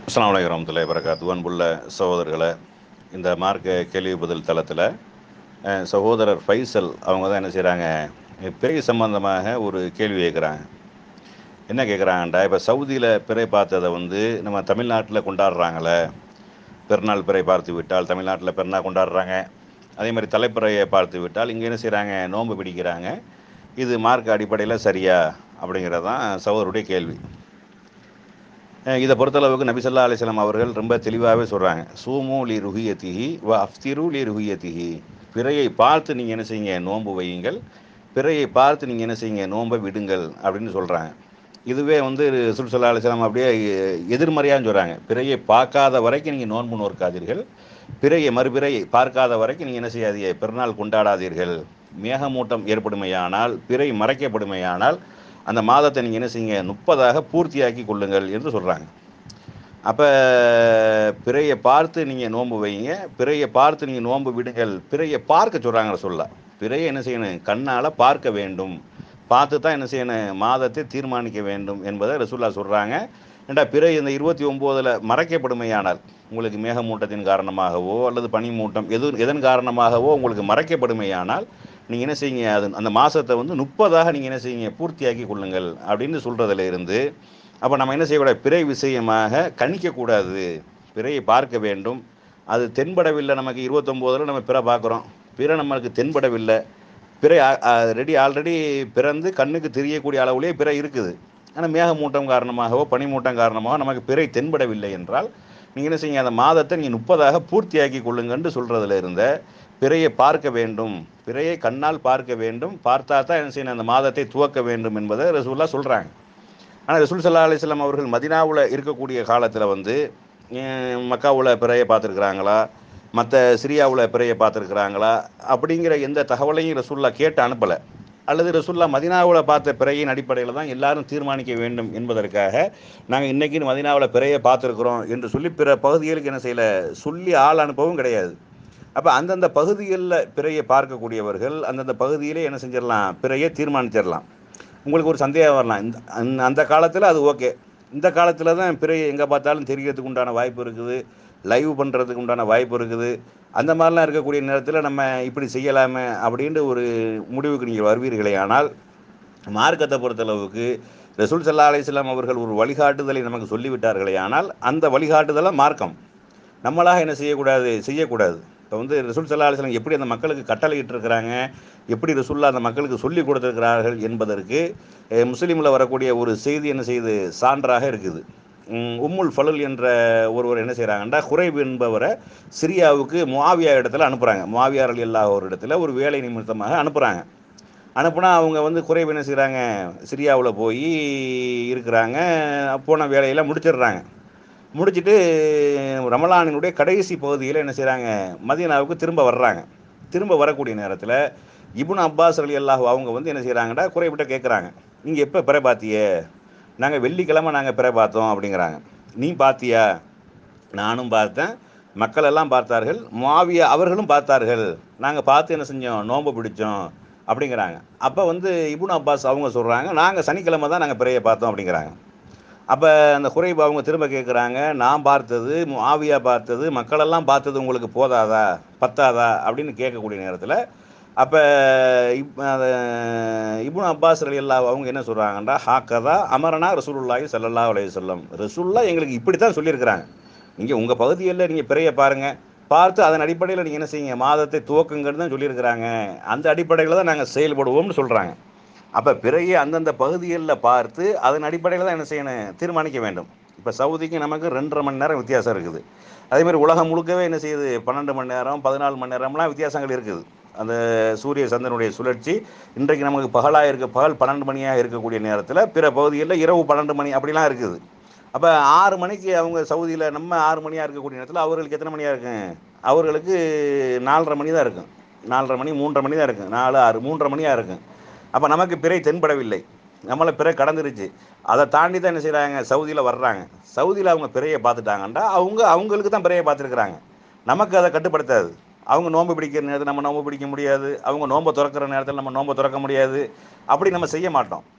அஸ்லாம் வலைக்கம் வரமத்துல்லாஹி வரகாத்து அன்புள்ள சகோதரர்களை இந்த மார்க்க கேள்வி பதில் தளத்தில் அஹ், சகோதரர் ஃபைசல் அவங்க தான் என்ன செய்கிறாங்க பிறை சம்பந்தமாக ஒரு கேள்வி கேட்குறாங்க என்ன கேட்குறாங்கண்டா இப்போ சவுதியில் பிறை பார்த்ததை வந்து நம்ம தமிழ்நாட்டில் கொண்டாடுறாங்களே பெருநாள் பிறை பார்த்து விட்டால் தமிழ்நாட்டில் பெருநாள் கொண்டாடுறாங்க அதே மாதிரி தலைப்பிறையை பார்த்து விட்டால் இங்கே என்ன செய்கிறாங்க நோன்பு பிடிக்கிறாங்க இது மார்க் அடிப்படையில் சரியா அப்படிங்கிறது தான் சகோதரருடைய கேள்வி அஹ் இதை பொறுத்தளவுக்கு நபி ஸல்லல்லாஹு அலைஹி வஸல்லம் அவர்கள் ரொம்ப தெளிவாகவே சொல்கிறாங்க சூமு லி ருஹியத்திஹி வ அஃப்திரு லி ருஹியத்திஹி பிறையை பார்த்து நீங்கள் என்ன செய்யுங்க நோன்பு வையுங்கள் பிறையை பார்த்து நீங்கள் என்ன செய்யுங்க நோன்பை விடுங்கள் அப்படின்னு சொல்கிறாங்க இதுவே வந்து ரசூல் ஸல்லல்லாஹு அலைஹி வஸல்லம் அப்படியே எதிர்மறையான்னு சொல்கிறாங்க பிறையை பார்க்காத வரைக்கும் நீங்கள் நோன்பு நோற்காதீர்கள் பிறையை மறுபிறையை பார்க்காத வரைக்கும் நீங்கள் என்ன செய்யாதீங்க பெருநாள் கொண்டாடாதீர்கள் மேகமூட்டம் ஏற்படுமையானால் பிறை மறைக்கப்படுமையானால் அந்த மாதத்தை நீங்கள் என்ன செய்யுங்க முப்பதாக பூர்த்தியாக்கி கொள்ளுங்கள் என்று சொல்கிறாங்க அப்போ பிறையை பார்த்து நீங்கள் நோன்பு வைங்க பிறையை பார்த்து நீங்கள் நோன்பு விடுங்கள் பிறையை பார்க்க சொல்கிறாங்க சொல்ல பிறையை என்ன செய்யணும் கண்ணால் பார்க்க வேண்டும் பார்த்து தான் என்ன செய்யணும் மாதத்தை தீர்மானிக்க வேண்டும் என்பதை ரசூல்லா சொல்கிறாங்க ஏண்டா பிறை இந்த இருபத்தி ஒம்போதில் மறைக்கப்படுமையானால் உங்களுக்கு மேகமூட்டத்தின் காரணமாகவோ அல்லது பனிமூட்டம் எது எதன் காரணமாகவோ உங்களுக்கு மறைக்கப்படுமையானால் நீங்கள் என்ன செய்யுங்க அது அந்த மாதத்தை வந்து முப்பதாக நீங்கள் என்ன செய்யுங்க பூர்த்தியாக்கி கொள்ளுங்கள் அப்படின்னு சொல்கிறதுல இருந்து அப்போ நம்ம என்ன செய்யக்கூடாது பிறை விஷயமாக கணிக்கக்கூடாது பிறையை பார்க்க வேண்டும் அது தென்படவில்லை நமக்கு இருபத்தொம்போதில் நம்ம பிறை பார்க்குறோம் பிறை நம்மளுக்கு தென்படவில்லை பிறை ரெடி ஆல்ரெடி பிறந்து கண்ணுக்கு தெரியக்கூடிய அளவுலேயே பிறை இருக்குது ஆனால் மேகமூட்டம் காரணமாகவோ பனிமூட்டம் காரணமாகவோ நமக்கு பிறை தென்படவில்லை என்றால் நீங்கள் என்ன செய்யுங்க அந்த மாதத்தை நீங்கள் முப்பதாக பூர்த்தியாக்கி கொள்ளுங்கன்னு சொல்கிறதுல இருந்த பிறையை பார்க்க வேண்டும் பிறையை கண்ணால் பார்க்க வேண்டும் பார்த்தா தான் என்ன செய்யணும் அந்த மாதத்தை துவக்க வேண்டும் என்பதை ரசூல்லா சொல்கிறாங்க ஆனால் ரசூல் சல்லா அலிஸ்லாம் அவர்கள் மதினாவில் இருக்கக்கூடிய காலத்தில் வந்து அஹ், மக்காவுல பிறையை பார்த்துருக்குறாங்களா மற்ற சிரியாவில் பிறையை பார்த்துருக்குறாங்களா அப்படிங்கிற எந்த தகவலையும் ரசூல்லா கேட்டு அனுப்பலை அல்லது ரசூல்லா மதினாவில் பார்த்த பிறையின் அடிப்படையில் தான் எல்லாரும் தீர்மானிக்க வேண்டும் என்பதற்காக நாங்கள் இன்றைக்கி மதினாவில் பிறையை பார்த்துருக்குறோம் என்று சொல்லி பிற பகுதிகளுக்கு என்ன செய்யலை சொல்லி ஆள் அனுப்பவும் கிடையாது அப்போ அந்தந்த பகுதிகளில் பிறையை பார்க்கக்கூடியவர்கள் அந்தந்த பகுதியிலே என்ன செஞ்சிடலாம் பிறையை தீர்மானிச்சிடலாம் உங்களுக்கு ஒரு சந்தேகம் வரலாம் இந்த அந்த- அந்த காலத்தில் அது ஓகே இந்த காலத்தில் தான் பிறையை எங்கே பார்த்தாலும் தெரியறதுக்கு உண்டான வாய்ப்பு இருக்குது லைவ் பண்ணுறதுக்கு உண்டான வாய்ப்பு இருக்குது அந்த மாதிரிலாம் இருக்கக்கூடிய நேரத்தில் நம்ம இப்படி செய்யலாமே அப்படின்ற ஒரு முடிவுக்கு நீங்கள் வருவீர்களே ஆனால் மார்க்கத்தை பொறுத்தளவுக்கு ரசூல் சல்லா அலிஸ்லாம் அவர்கள் ஒரு வழிகாட்டுதலை நமக்கு சொல்லிவிட்டார்களே ஆனால் அந்த வழிகாட்டுதலை மார்க்கம் நம்மளாக என்ன செய்யக்கூடாது செய்யக்கூடாது இப்போ வந்து ரசூல் சல்லா அலிஸ்லாம் எப்படி அந்த மக்களுக்கு கட்டளையிட்டு இருக்கிறாங்க எப்படி ரசூல்லா அந்த மக்களுக்கு சொல்லி கொடுத்துருக்கிறார்கள் என்பதற்கு அஹ், முஸ்லீமில் வரக்கூடிய ஒரு செய்தி என்ன செய்யுது சான்றாக இருக்குது உம், உம்முல் ஃபலுல் என்ற ஒருவர் என்ன செய்கிறாங்கன்னா குறைப் என்பவரை சிரியாவுக்கு முவாவியா இடத்துல அனுப்புகிறாங்க முவாவியார் அலி அல்லாஹ் ஒரு இடத்துல ஒரு வேலை நிமித்தமாக அனுப்புகிறாங்க அனுப்புனா அவங்க வந்து குறைவு என்ன செய்கிறாங்க சிரியாவில் போய் இருக்கிறாங்க போன வேலையெல்லாம் முடிச்சிடுறாங்க முடிச்சிட்டு ரமலானினுடைய கடைசி பகுதியில் என்ன செய்கிறாங்க மதீனாவுக்கு திரும்ப வர்றாங்க திரும்ப வரக்கூடிய நேரத்தில் இப்னு அப்பாஸ் அலி அல்லாஹ் அவங்க வந்து என்ன செய்கிறாங்கடா குறைவிட்ட கேட்குறாங்க நீங்கள் எப்போ பிற பார்த்தியே நாங்கள் வெள்ளிக்கிழமை நாங்கள் பிற பார்த்தோம் அப்படிங்கிறாங்க நீ பார்த்தியா நானும் பார்த்தேன் மக்கள் எல்லாம் பார்த்தார்கள் மாவியா அவர்களும் பார்த்தார்கள் நாங்கள் பார்த்து என்ன செஞ்சோம் நோன்பு பிடிச்சோம் அப்படிங்கிறாங்க அப்போ வந்து இப்னு அப்பாஸ் அவங்க சொல்கிறாங்க நாங்கள் சனிக்கிழமை தான் நாங்கள் பிறையை பார்த்தோம் அப்படிங்கிறாங்க அப்போ அந்த குறைவு அவங்க திரும்ப கேட்குறாங்க நான் பார்த்தது ஆவியா பார்த்தது மக்களெல்லாம் பார்த்தது உங்களுக்கு போதாதா பத்தாதா அப்படின்னு கேட்கக்கூடிய நேரத்தில் அப்போ இப் இப்னு அப்பாஸ் அலி அல்லா அவங்க என்ன சொல்கிறாங்கன்றா ஹாக்கதா அமரனா ரசூலுல்லாஹி ஸல்லல்லாஹு அலைஹி வஸல்லம் ரசூல்லா எங்களுக்கு இப்படி தான் சொல்லியிருக்கிறாங்க நீங்கள் உங்கள் பகுதியில் நீங்கள் பிறைய பாருங்கள் பார்த்து அதன் அடிப்படையில் நீங்கள் என்ன செய்யுங்க மாதத்தை துவக்குங்கன்னு தான் சொல்லியிருக்கிறாங்க அந்த அடிப்படையில் தான் நாங்கள் செயல்படுவோம்னு சொல்கிறாங்க அப்போ பிறையை அந்தந்த பகுதிகளில் பார்த்து அதன் அடிப்படையில் தான் என்ன செய்யணும் தீர்மானிக்க வேண்டும் இப்போ சவுதிக்கு நமக்கு ரெண்டரை மணி நேரம் வித்தியாசம் இருக்குது அதே மாதிரி உலகம் முழுக்கவே என்ன செய்யுது பன்னெண்டு மணி நேரம் பதினாலு மணி நேரம்லாம் வித்தியாசங்கள் இருக்குது அந்த சூரிய சந்திரனுடைய சுழற்சி இன்றைக்கு நமக்கு பகலாக இருக்க பகல் பன்னெண்டு மணியாக இருக்கக்கூடிய நேரத்தில் பிற பகுதிகளில் இரவு பன்னெண்டு மணி அப்படிலாம் இருக்குது அப்போ ஆறு மணிக்கு அவங்க சவுதியில் நம்ம ஆறு மணியாக இருக்கக்கூடிய நேரத்தில் அவர்களுக்கு எத்தனை மணியாக இருக்கும் அவர்களுக்கு நாலரை மணி தான் இருக்கும் நாலரை மணி மூன்றரை மணி தான் இருக்கும் நாலு ஆறு மூன்றரை மணியாக இருக்கும் அப்போ நமக்கு பிறை தென்படவில்லை நம்மளை பிறை கடந்துருச்சு அதை தாண்டி தான் என்ன செய்கிறாங்க சவுதியில் வர்றாங்க சவுதியில் அவங்க பிறையை பார்த்துட்டாங்கண்டா அவங்க அவங்களுக்கு தான் பிறையை பார்த்துருக்குறாங்க நமக்கு அதை கட்டுப்படுத்தாது அவங்க நோன்பு பிடிக்கிற நேரத்தில் நம்ம நோன்பு பிடிக்க முடியாது அவங்க நோன்பை திறக்கிற நேரத்தில் நம்ம நோன்பை திறக்க முடியாது அப்படி நம்ம செய்ய மாட்டோம்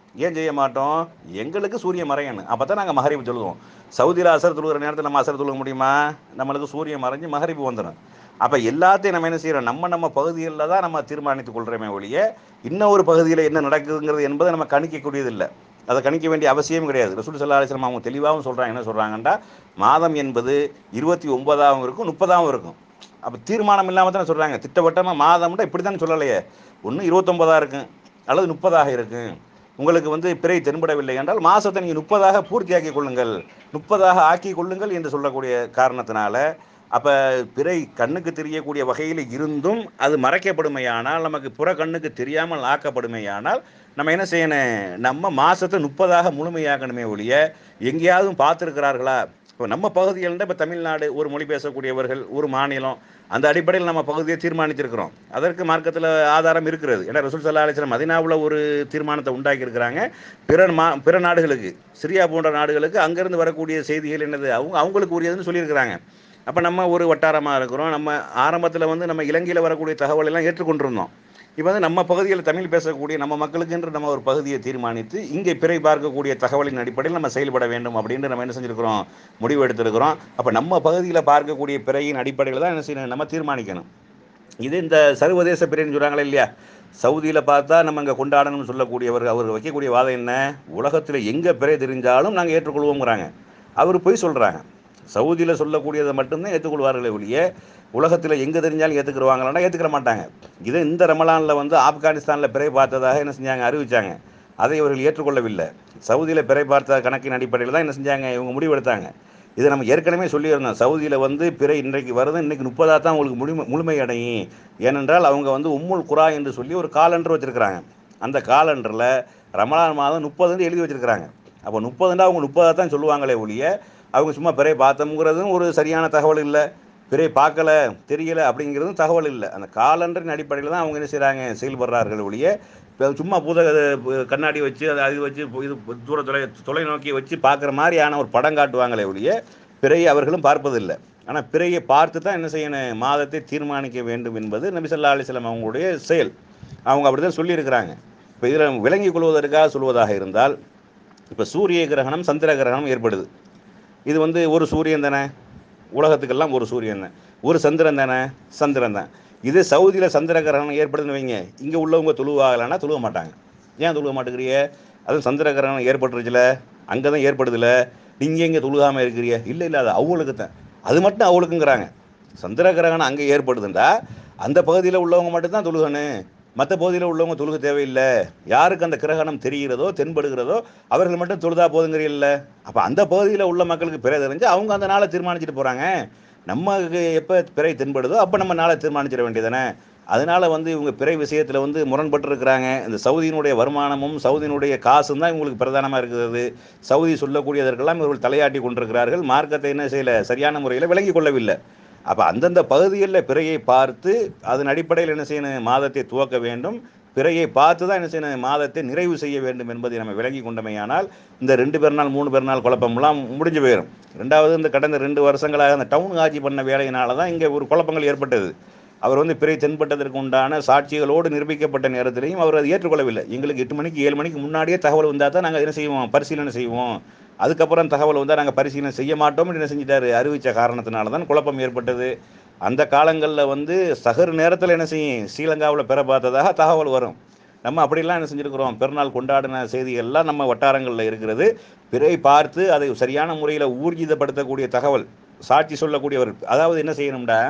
ஏன் செய்ய மாட்டோம் எங்களுக்கு சூரியன் மறையணும் அப்போ தான் நாங்கள் மகரிப்பு சொல்லுவோம் சவுதியில் அசர் தொழுகிற நேரத்தில் நம்ம அசர் தொழுக முடியுமா நம்மளுக்கு சூரியன் மறைஞ்சு மகரிப்பு வந்துடும் அப்போ எல்லாத்தையும் நம்ம என்ன செய்கிறோம் நம்ம நம்ம பகுதிகளில் தான் நம்ம தீர்மானித்துக் கொள்கிறோமே ஒழிய இன்னொரு பகுதியில் என்ன நடக்குதுங்கிறது என்பதை நம்ம கணிக்கக்கூடியதில்லை அதை கணிக்க வேண்டிய அவசியம் கிடையாது ரசூல் சல்லா அலிஸ்லாம் அவங்க தெளிவாகவும் சொல்கிறாங்க என்ன சொல்கிறாங்கன்னா மாதம் என்பது இருபத்தி ஒன்பதாகவும் இருக்கும் முப்பதாகவும் இருக்கும் அப்போ தீர்மானம் இல்லாமல் தானே சொல்கிறாங்க திட்டவட்டமாக மாதம்னா இப்படி தானே சொல்லலையே ஒன்று இருபத்தொன்பதாக இருக்கும் அல்லது முப்பதாக இருக்கும் உங்களுக்கு வந்து பிறை தென்படவில்லை என்றால் மாதத்தை நீங்கள் முப்பதாக பூர்த்தியாக்கி கொள்ளுங்கள் முப்பதாக ஆக்கி கொள்ளுங்கள் என்று சொல்லக்கூடிய காரணத்தினால அப்போ பிறை கண்ணுக்கு தெரியக்கூடிய வகையில் இருந்தும் அது மறைக்கப்படுமையானால் நமக்கு புற கண்ணுக்கு தெரியாமல் ஆக்கப்படுமையானால் நம்ம என்ன செய்யணும் நம்ம மாதத்தை முப்பதாக முழுமையாக்கணுமே ஒழிய எங்கேயாவது பார்த்துருக்கிறார்களா இப்போ நம்ம பகுதியில் இப்போ தமிழ்நாடு ஒரு மொழி பேசக்கூடியவர்கள் ஒரு மாநிலம் அந்த அடிப்படையில் நம்ம பகுதியை தீர்மானிச்சிருக்கிறோம் அதற்கு மார்க்கத்தில் ஆதாரம் இருக்கிறது ஏன்னா ரசூல் சல்லா அலிஸ்லாம் மதினாவில் ஒரு தீர்மானத்தை உண்டாக்கி இருக்கிறாங்க பிற மா பிற நாடுகளுக்கு சிரியா போன்ற நாடுகளுக்கு அங்கேருந்து வரக்கூடிய செய்திகள் என்னது அவங்க அவங்களுக்கு உரியதுன்னு சொல்லியிருக்கிறாங்க அப்போ நம்ம ஒரு வட்டாரமாக இருக்கிறோம் நம்ம ஆரம்பத்தில் வந்து நம்ம இலங்கையில் வரக்கூடிய தகவல் எல்லாம் ஏற்றுக்கொண்டிருந்தோம் இப்போ வந்து நம்ம பகுதியில் தமிழ் பேசக்கூடிய நம்ம மக்களுக்கென்று நம்ம ஒரு பகுதியை தீர்மானித்து இங்கே பிறை பார்க்கக்கூடிய தகவலின் அடிப்படையில் நம்ம செயல்பட வேண்டும் அப்படின்ட்டு நம்ம என்ன செஞ்சுருக்கிறோம் முடிவு எடுத்திருக்கிறோம் அப்போ நம்ம பகுதியில் பார்க்கக்கூடிய பிறையின் அடிப்படையில் தான் என்ன செய்யணும் நம்ம தீர்மானிக்கணும் இது இந்த சர்வதேச பிறைன்னு சொல்கிறாங்களே இல்லையா சவுதியில் பார்த்தா நம்ம இங்கே கொண்டாடணும்னு சொல்லக்கூடியவர் அவர் வைக்கக்கூடிய வாதம் என்ன உலகத்தில் எங்கே பிறை தெரிஞ்சாலும் நாங்கள் ஏற்றுக்கொள்வோங்கிறாங்க அவர் போய் சொல்கிறாங்க சவுதியில் சொல்லக்கூடியதை மட்டும்தான் ஏற்றுக்கொள்வார்களே ஒழிய உலகத்தில் எங்கே தெரிஞ்சாலும் ஏற்றுக்குருவாங்களான்னா ஏற்றுக்கிற மாட்டாங்க இதை இந்த ரமலானில் வந்து ஆப்கானிஸ்தானில் பிறை பார்த்ததாக என்ன செஞ்சாங்க அறிவிச்சாங்க அதை இவர்கள் ஏற்றுக்கொள்ளவில்லை சவுதியில் பிறை பார்த்த கணக்கின் அடிப்படையில் தான் என்ன செஞ்சாங்க இவங்க முடிவெடுத்தாங்க இதை நம்ம ஏற்கனவே சொல்லியிருந்தோம் சவுதியில் வந்து பிறை இன்றைக்கு வருது இன்றைக்கி முப்பதாக தான் உங்களுக்கு முழுமை முழுமை அடையும் ஏனென்றால் அவங்க வந்து உம்முல் குரா என்று சொல்லி ஒரு காலண்டர் வச்சுருக்கிறாங்க அந்த காலண்டரில் ரமலான் மாதம் முப்பதுன்னு எழுதி வச்சுருக்கிறாங்க அப்போ முப்பதுண்டா அவங்க முப்பதாக தான் சொல்லுவாங்களே ஒழிய அவங்க சும்மா பிறை பார்த்தோங்கிறதும் ஒரு சரியான தகவல் இல்லை பிறை பார்க்கல தெரியல அப்படிங்கிறதும் தகவல் இல்லை அந்த காலண்டரின் அடிப்படையில் தான் அவங்க என்ன செய்கிறாங்க செயல்படுறார்கள் ஒழிய இப்போ சும்மா புத கண்ணாடி வச்சு அதை அது வச்சு இது தூர தொலை தொலைநோக்கி வச்சு பார்க்குற மாதிரியான ஒரு படம் காட்டுவாங்களே ஒழிய பிறையை அவர்களும் பார்ப்பதில்லை ஆனால் பிறையை பார்த்து தான் என்ன செய்யணும் மாதத்தை தீர்மானிக்க வேண்டும் என்பது நபி ஸல்லல்லாஹு அலைஹி வஸல்லம் அவங்களுடைய செயல் அவங்க அப்படி தான் சொல்லியிருக்கிறாங்க இப்போ இதில் விளங்கிக் கொள்வதற்காக சொல்வதாக இருந்தால் இப்போ சூரிய கிரகணம் சந்திர கிரகணம் ஏற்படுது இது வந்து ஒரு சூரியன் தானே உலகத்துக்கெல்லாம் ஒரு சூரியன் தான் ஒரு சந்திரன் தானே சந்திரன் தான் இது சவுதியில் சந்திர கிரகணம் ஏற்படுதுன்னு வைங்க இங்கே உள்ளவங்க துழுவாகலைன்னா துழுவ மாட்டாங்க ஏன் துழுவ மாட்டேங்கிறிய அதுவும் சந்திர கிரகணம் ஏற்பட்டுருச்சுல அங்கே தான் ஏற்படுதுல நீங்கள் எங்கே துழுகாமல் இருக்கிறிய இல்லை இல்லை அது அவங்களுக்கு தான் அது மட்டும் அவளுக்குங்கிறாங்க சந்திர கிரகணம் அங்கே ஏற்படுதுண்டா அந்த பகுதியில் உள்ளவங்க மட்டும்தான் துழுகணும் மற்ற பகுதியில் உள்ளவங்க தொழுக தேவையில்லை யாருக்கு அந்த கிரகணம் தெரிகிறதோ தென்படுகிறதோ அவர்கள் மட்டும் தொழுதா போதுங்கிறீல்ல அப்போ அந்த பகுதியில் உள்ள மக்களுக்கு பிறை தெரிஞ்சு அவங்க அந்த நாளை தீர்மானிச்சுட்டு போகிறாங்க நமக்கு எப்போ பிறை தென்படுதோ அப்போ நம்ம நாளை தீர்மானிச்சிட வேண்டியதானே அதனால வந்து இவங்க பிறை விஷயத்தில் வந்து முரண்பட்டு இருக்கிறாங்க இந்த சவுதியினுடைய வருமானமும் சவுதியினுடைய காசும் தான் இவங்களுக்கு பிரதானமாக இருக்கிறது சவுதி சொல்லக்கூடியதற்கெல்லாம் இவர்கள் தலையாட்டி கொண்டிருக்கிறார்கள் மார்க்கத்தை என்ன செய்யலை சரியான முறையில் விளங்கி கொள்ளவில்லை அப்போ அந்தந்த பகுதிகளில் பிறையை பார்த்து அதன் அடிப்படையில் என்ன செய்யணும் மாதத்தை துவக்க வேண்டும் பிறையை பார்த்து தான் என்ன செய்யணும் மாதத்தை நிறைவு செய்ய வேண்டும் என்பதை நம்ம விளங்கி கொண்டமையானால் இந்த ரெண்டு பெருநாள் மூணு பெருநாள் குழப்பம்லாம் முடிஞ்சு போயிடும் ரெண்டாவது இந்த கடந்த ரெண்டு வருஷங்களாக அந்த டவுன் ஆட்சி பண்ண வேலையினால தான் இங்கே ஒரு குழப்பங்கள் ஏற்பட்டது அவர் வந்து பிறை தென்பட்டதற்கு உண்டான சாட்சிகளோடு நிரூபிக்கப்பட்ட நேரத்திலையும் அவர் அதை ஏற்றுக்கொள்ளவில்லை எங்களுக்கு எட்டு மணிக்கு ஏழு மணிக்கு முன்னாடியே தகவல் வந்தால் தான் நாங்கள் என்ன செய்வோம் பரிசீலனை செய்வோம் அதுக்கப்புறம் தகவல் வந்தால் நாங்கள் பரிசீலனை செய்ய மாட்டோம்னு என்ன செஞ்சிட்டாரு அறிவித்த காரணத்தினால தான் குழப்பம் ஏற்பட்டது அந்த காலங்களில் வந்து சகர் நேரத்தில் என்ன செய்யும் ஸ்ரீலங்காவில் பெற பார்த்ததாக தகவல் வரும் நம்ம அப்படிலாம் என்ன செஞ்சுருக்கிறோம் பெருநாள் கொண்டாடின செய்திகள்லாம் நம்ம வட்டாரங்களில் இருக்கிறது பிறை பார்த்து அதை சரியான முறையில் ஊர்ஜிதப்படுத்தக்கூடிய தகவல் சாட்சி சொல்லக்கூடியவர் அதாவது என்ன செய்யணும்டா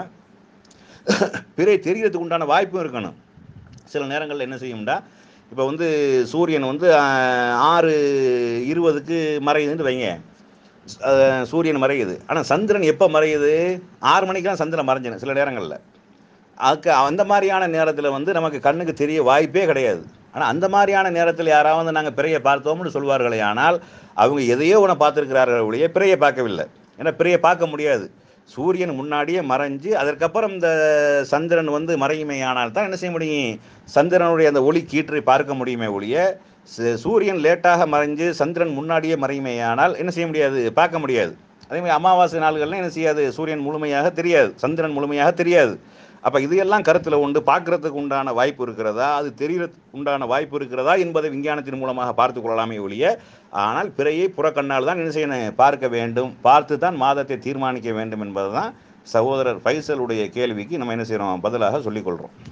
பிறை தெரியறதுக்கு உண்டான வாய்ப்பும் இருக்கணும் சில நேரங்களில் என்ன செய்யும்டா இப்போ வந்து சூரியன் வந்து ஆஹ், ஆறு இருபதுக்கு மறையுதுன்னு வைங்க அஹ், சூரியன் மறையுது ஆனால் சந்திரன் எப்போ மறையுது ஆறு மணிக்கெலாம் சந்திரன் மறைஞ்சிடும் சில நேரங்களில் அதுக்கு அந்த மாதிரியான நேரத்தில் வந்து நமக்கு கண்ணுக்கு தெரிய வாய்ப்பே கிடையாது ஆனால் அந்த மாதிரியான நேரத்தில் யாராவது நாங்கள் பிறையை பார்த்தோம்னு சொல்வார்களே ஆனால் அவங்க எதையோ ஒன்று பார்த்துருக்கிறார்கள் ஒழிய பிறையை பார்க்கவில்லை ஏன்னா பிறையை பார்க்க முடியாது சூரியன் முன்னாடியே மறைஞ்சு அதற்கப்புறம் இந்த சந்திரன் வந்து மறையுமேயானால் தான் என்ன செய்ய முடியும் சந்திரனுடைய அந்த ஒளி கீற்றை பார்க்க முடியுமே ஒழிய ச- சூரியன் லேட்டாக மறைஞ்சு சந்திரன் முன்னாடியே மறையுமேயானால் என்ன செய்ய முடியாது பார்க்க முடியாது அதே மாதிரி அமாவாசை நாள்கள்லாம் என்ன செய்யாது சூரியன் முழுமையாக தெரியாது சந்திரன் முழுமையாக தெரியாது அப்போ இதையெல்லாம் கருத்தில் உண்டு பார்க்கறதுக்கு உண்டான வாய்ப்பு இருக்கிறதா அது தெரியறதுக்கு உண்டான வாய்ப்பு இருக்கிறதா என்பதை விஞ்ஞானத்தின் மூலமாக பார்த்து கொள்ளலாமே ஒழிய ஆனால் பிறையை புறக்கண்ணால் தான் என்ன செய்யணும் பார்க்க வேண்டும் பார்த்து தான் மாதத்தை தீர்மானிக்க வேண்டும் என்பது தான் சகோதரர் ஃபைசலுடைய கேள்விக்கு நம்ம என்ன செய்கிறோம் பதிலாக சொல்லிக்கொள்கிறோம்